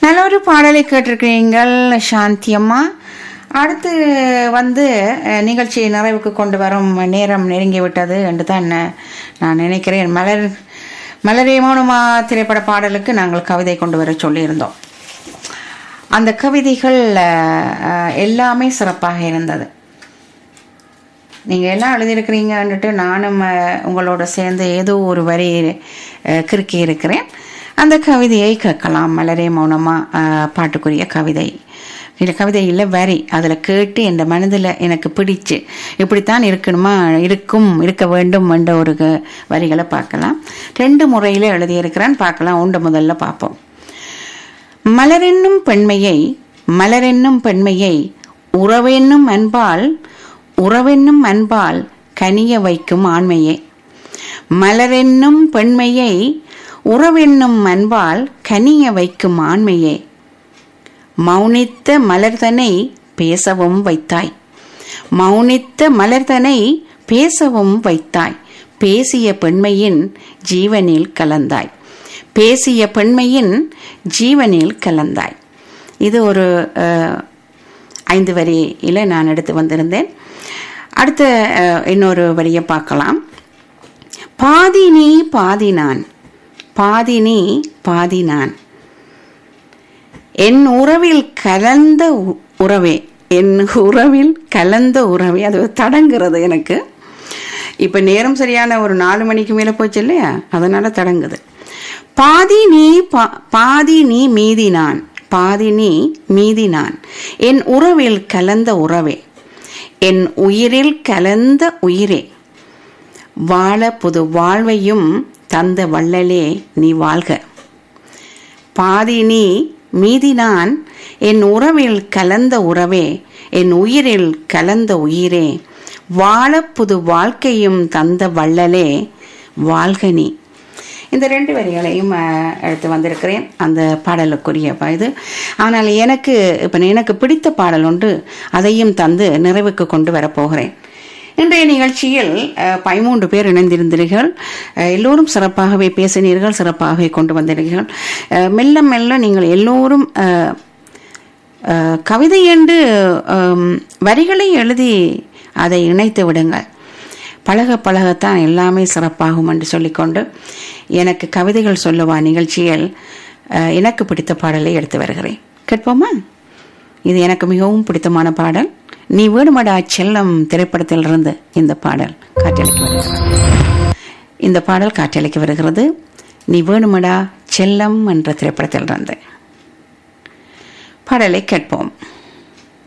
நல்ல ஒரு பாடலை கேட்டிருக்கிறீங்கள் சாந்தி அம்மா அடுத்து வந்து அஹ், நிகழ்ச்சியை நிறைவுக்கு கொண்டு வரும் நேரம் நெருங்கி விட்டது என்று தான் ந- நான் நினைக்கிறேன் மலர் மலரே மௌனமா திரைப்பட பாடலுக்கு நாங்கள் கவிதை கொண்டு வர சொல்லியிருந்தோம் அந்த கவிதைகள் அஹ், அஹ், எல்லாமே சிறப்பாக இருந்தது நீங்கள் எல்லாம் எழுதியிருக்கிறீங்கன்னுட்டு நானும் அஹ், உங்களோட சேர்ந்து ஏதோ ஒரு வரி அஹ், கிறுக்கி இருக்கிறேன் அந்த கவிதையை கேட்கலாம் மலரே மௌனமா அஹ், பாட்டுக்குரிய கவிதை இல்லை கவிதை இல்லை வரி அதில் கேட்டு என் மனதில் எனக்கு பிடிச்சு இப்படித்தான் இருக்கணுமா இருக்கும் இருக்க வேண்டும் என்ற ஒரு க- வரிகளை பார்க்கலாம் ரெண்டு முறையில் எழுதியிருக்கிறேன் பார்க்கலாம் உண்டு முதல்ல பார்ப்போம் மலரென்னும் பெண்மையை மலரென்னும் பெண்மையை உறவென்னும் அன்பால் உறவென்னும் அன்பால் கனிய வைக்கும் ஆண்மையே மலரென்னும் பெண்மையை உறவென்னும் அன்பால் கனிய வைக்கும் ஆண்மையே மௌனித்த மலர்தனை பேசவும் வைத்தாய் மௌனித்த மலர்தனை பேசவும் வைத்தாய் பேசிய பெண்மையின் ஜீவனில் கலந்தாய் பேசிய பெண்மையின் ஜீவனில் கலந்தாய் இது ஒரு அஹ், ஐந்து வரியில நான் எடுத்து வந்திருந்தேன் அடுத்த அஹ், இன்னொரு வரியை பார்க்கலாம் பாதி நீ பாதி நான் பாதி நீ பாதி நான் என் உறவில் கலந்த உ- உறவே என் உறவில் கலந்த உறவே அது தடங்குறது எனக்கு இப்ப நேரம் சரியான ஒரு நாலு மணிக்கு மேல போச்சு இல்லையா அதனால தடங்குது பாதி நீ பா- பாதி நீ மீதி நான் பாதி நீ மீதி நான் என் உறவில் கலந்த உறவே என் உயிரில் கலந்த உயிரே வாழ புது வாழ்வையும் தந்த வள்ளலே நீ வாழ்க பாதி நீ மீதி நான் என் உறவில் கலந்த உறவே என் உயிரில் கலந்த உயிரே வாழ புது வாழ்க்கையும் தந்த வள்ளலே வாழ்க நீ இந்த ரெண்டு வரிகளையும் அஹ், எடுத்து வந்திருக்கிறேன் அந்த பாடலுக்குரிய ப- இது ஆனால் எனக்கு இப்போ எனக்கு பிடித்த பாடல் ஒன்று அதையும் தந்து நிறைவுக்கு கொண்டு வரப்போகிறேன் இன்றைய நிகழ்ச்சியில் அஹ், பதிமூன்று பேர் இணைந்திருந்தீர்கள் அஹ், எல்லோரும் சிறப்பாகவே பேசினீர்கள் சிறப்பாகவே கொண்டு வந்தீர்கள் அஹ், மெல்ல மெல்ல நீங்கள் எல்லோரும் அஹ், அஹ், கவிதை என்று அம், வரிகளை எழுதி அதை இணைத்து விடுங்கள் பழக பழகத்தான் எல்லாமே சிறப்பாகும் என்று சொல்லிக்கொண்டு எனக்கு கவிதைகள் சொல்லவா நிகழ்ச்சியில் அஹ், எனக்கு பிடித்த பாடலை எடுத்து வருகிறேன் கேட்போமா இது எனக்கு மிகவும் பிடித்தமான பாடல் நீ வேணுமடா செல்லம் திரைப்படத்திலிருந்து இந்த பாடல் காற்றலைக்கு வருகிறது இந்த பாடல் காற்றலைக்கு வருகிறது நீ வேணுமடா செல்லம் என்ற திரைப்படத்திலிருந்து பாடலை கேட்போம்